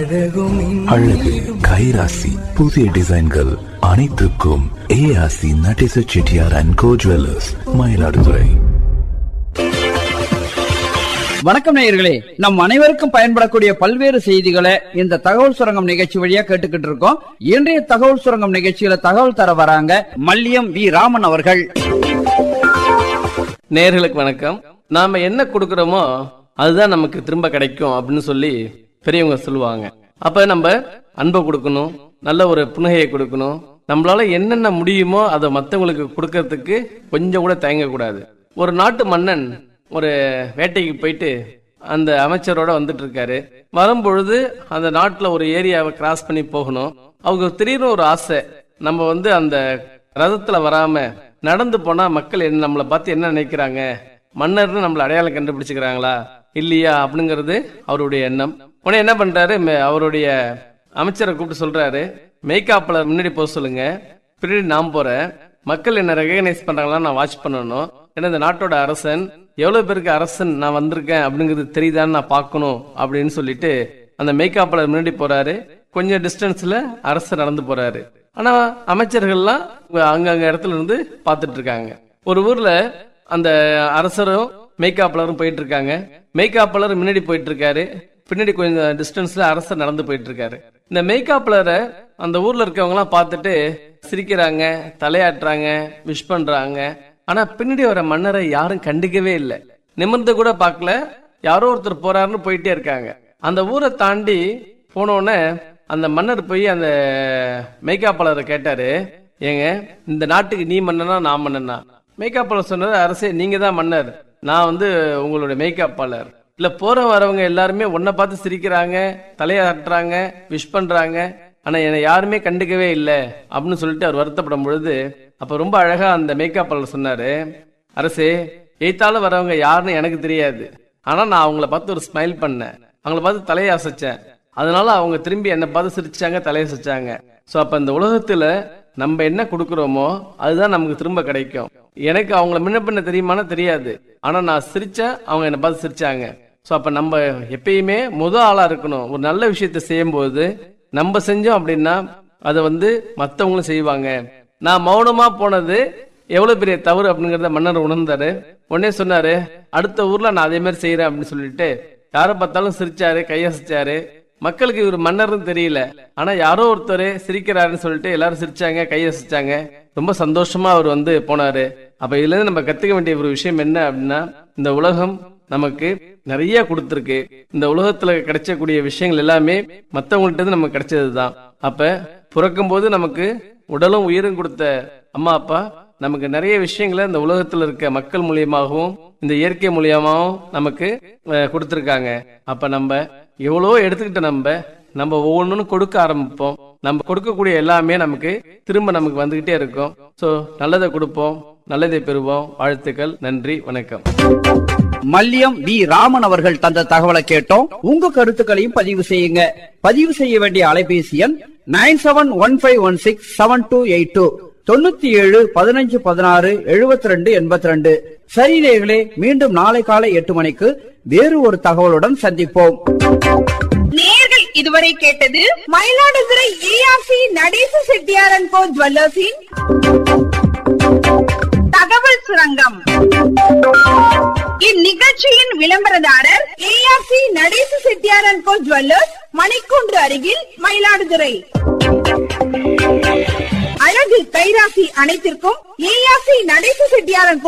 அழகு கைராசி புதிய டிசைன்கள் அனைத்துக்கும் ARC Nadesa Chettiar and co jewellers Mayiladuthurai வணக்கம் நேயர்களே நம் அனைவருக்கும் பயன்படக்கூடிய பல்வேறு செய்திகளை இந்த தகவல் சுரங்கம் நிகழ்ச்சி வழியா கேட்டுக்கிட்டு இருக்கோம் இன்றைய தகவல் சுரங்கம் நிகழ்ச்சியில தகவல் தர வராங்க மல்லியம் வி ராமன் அவர்கள் நேயர்களுக்கு வணக்கம் நாம என்ன கொடுக்கறோமோ அதுதான் நமக்கு திரும்ப கிடைக்கும் அப்படின்னு சொல்லி பெரியவங்க சொல்லுவாங்க அப்ப நம்ம அன்பை கொடுக்கணும் நல்ல ஒரு புன்னகையை கொடுக்கணும் நம்மளால என்னென்ன முடியுமோ அதை மத்தவங்களுக்கு கொடுக்கறதுக்கு கொஞ்சம் கூட தயங்கக்கூடாது ஒரு நாட்டு மன்னன் ஒரு வேட்டைக்கு போயிட்டு அந்த அமைச்சரோட வந்துட்டு இருக்காரு வரும்பொழுது அந்த நாட்டுல ஒரு ஏரியாவை கிராஸ் பண்ணி போகணும் அவங்க திடீர்னு ஒரு ஆசை நம்ம வந்து அந்த ரதத்துல வராம நடந்து போனா மக்கள் என்ன நம்மளை பார்த்து என்ன நினைக்கிறாங்க மன்னர்னு நம்மள அடையாளம் கண்டுபிடிச்சுக்கிறாங்களா இல்லையா அப்படிங்கிறது அவருடைய எண்ணம் உடனே என்ன பண்றாரு மே- அவருடைய அமைச்சரை கூப்பிட்டு சொல்றாரு மெய்காப்பில் முன்னாடி போக சொல்லுங்க பின்னாடி நான் போறேன் மக்கள் என்ன ரெகனைஸ் பண்றாங்களா நான் வாட்ச் பண்ணணும் ஏன்னா இந்த நாட்டோட அரசன் எவ்வளவு பேருக்கு அரசன் நான் வந்திருக்கேன் அப்படிங்கிறது தெரியுதான்னு நான் பார்க்கணும் அப்படின்னு சொல்லிட்டு அந்த மெய்காப்பில் முன்னாடி போறாரு கொஞ்சம் டிஸ்டன்ஸ்ல அரசர் நடந்து போறாரு ஆனா அமைச்சர்கள்லாம் அங்கங்க இடத்துல இருந்து பார்த்துட்டு இருக்காங்க ஒரு ஊர்ல அந்த அரசரும் மெய்காப்பலரும் போயிட்டு இருக்காங்க மெய்காப்பலர் முன்னாடி போயிட்டு இருக்காரு பின்னாடி கொஞ்சம் டிஸ்டன்ஸ்ல அரசர் நடந்து போயிட்டு இருக்காரு இந்த மெய்காப்பலரை அந்த ஊர்ல இருக்கவங்க எல்லாம் பார்த்துட்டு சிரிக்கிறாங்க தலையாட்டுறாங்க விஷ் பண்றாங்க ஆனா பின்னாடி வர மன்னரை யாரும் கண்டுக்கவே இல்லை நிமிர்ந்து கூட பார்க்கல யாரோ ஒருத்தர் போறாருன்னு போயிட்டே இருக்காங்க அந்த ஊரை தாண்டி போனோடனே அந்த மன்னர் போய் அந்த மெய்காப்பாளரை கேட்டாரு ஏங்க இந்த நாட்டுக்கு நீ மன்னனா நான் மன்னனா மெய்காப்பாளர் சொன்னது அரசே நீங்க தான் மன்னர் நான் வந்து உங்களுடைய மெய்காப்பாளர் இல்ல போற வரவங்க எல்லாருமே உன்னை பார்த்து சிரிக்கிறாங்க தலையாட்டுறாங்க விஷ் பண்றாங்க ஆனா என்னை யாருமே கண்டுக்கவே இல்லை அப்படின்னு சொல்லிட்டு அவர் வருத்தப்படும் பொழுது அப்ப ரொம்ப அழகா அந்த மேக்கப்பாளர் சொன்னாரு அரசே எய்த்தால வரவங்க யாருன்னு எனக்கு தெரியாது ஆனா நான் அவங்கள பார்த்து ஒரு ஸ்மைல் பண்ணேன் அவங்கள பார்த்து தலையை அசைச்சேன் அதனால அவங்க திரும்பி என்னை பார்த்து சிரிச்சாங்க தலையசைச்சாங்க சோ அப்ப இந்த உலகத்துல நம்ம என்ன கொடுக்கறோமோ அதுதான் நமக்கு திரும்ப கிடைக்கும் எனக்கு அவங்கள முன்ன பண்ண தெரியுமானா தெரியாது ஆனா நான் சிரிச்சேன் அவங்க என்னை பார்த்து சிரிச்சாங்க சோ அப்ப நம்ம எப்பயுமே முத ஆளா இருக்கணும் ஒரு நல்ல விஷயத்த செய்யும்போது நம்ம செஞ்சோம் அப்படின்னா அதை வந்து மத்தவங்களும் செய்வாங்க நான் மௌனமா போனது எவ்வளவு பெரிய தவறு அப்படிங்கறத மன்னர் உணர்ந்தாரு உடனே சொன்னாரு அடுத்த ஊர்ல நான் அதே மாதிரி செய்யறேன் அப்படின்னு சொல்லிட்டு யாரை பார்த்தாலும் சிரிச்சாரு கையசிச்சாரு மக்களுக்கு இவர் மன்னர்னு தெரியல ஆனா யாரோ ஒருத்தர் சிரிக்கிறாருன்னு சொல்லிட்டு எல்லாரும் சிரிச்சாங்க கையசிச்சாங்க ரொம்ப சந்தோஷமா அவர் வந்து போனாரு அப்ப இதுல இருந்து நம்ம கத்துக்க வேண்டிய ஒரு விஷயம் என்ன அப்படின்னா இந்த உலகம் நமக்கு நிறைய கொடுத்துருக்கு இந்த உலகத்துல கிடைச்சக்கூடிய விஷயங்கள் எல்லாமே மத்தவங்கள்ட்ட இருந்து நமக்கு கிடைச்சதுதான் அப்ப பிறக்கும் போது நமக்கு உடலும் உயிரும் கொடுத்த அம்மா அப்பா நமக்கு நிறைய விஷயங்களை இந்த உலகத்துல இருக்க மக்கள் மூலியமாகவும் இந்த இயற்கை மூலியமாகவும் நமக்கு அஹ், கொடுத்திருக்காங்க அப்ப நம்ம எவ்வளவோ எடுத்துக்கிட்ட நம்ம நம்ம ஒவ்வொன்றும் கொடுக்க ஆரம்பிப்போம் நம்ம கொடுக்கக்கூடிய எல்லாமே நமக்கு திரும்ப நமக்கு வந்துகிட்டே இருக்கும் சோ நல்லதை கொடுப்போம் நல்லதை பெறுவோம் வாழ்த்துக்கள் நன்றி வணக்கம் மல்லியம் வி ராமன் அவர்கள் தந்த தகவலை கேட்டோம் உங்க கருத்துக்களையும் பதிவு செய்யுங்க பதிவு செய்ய வேண்டிய அலைபேசி எண் nine seven one five one six seven two eight two தொண்ணூத்தி ஏழு பதினஞ்சு பதினாறு எழுபத்தி ரெண்டு எண்பத்தி ரெண்டு சரி நேயர்களே மீண்டும் நாளை காலை எட்டு மணிக்கு வேறு ஒரு தகவலுடன் சந்திப்போம் நேர்கள் இதுவரை கேட்டது மயிலாடுதுறை ஏஆர்சி நடேச செட்டியாரன் கோ ஜுவல்லர்ஸின் தகவல் சுரங்கம் இந்நிகழ்ச்சியின் விளம்பரதாரர் ஏஆர்சி நடேச செட்டியாரன் கோ ஜுவல்லர்ஸ் மணிக்கூண்டு அருகில் மயிலாடுதுறை அழகு கைராசி அனைத்திற்கும் ஏஆர்சி நடேச செட்டியாரன் கோ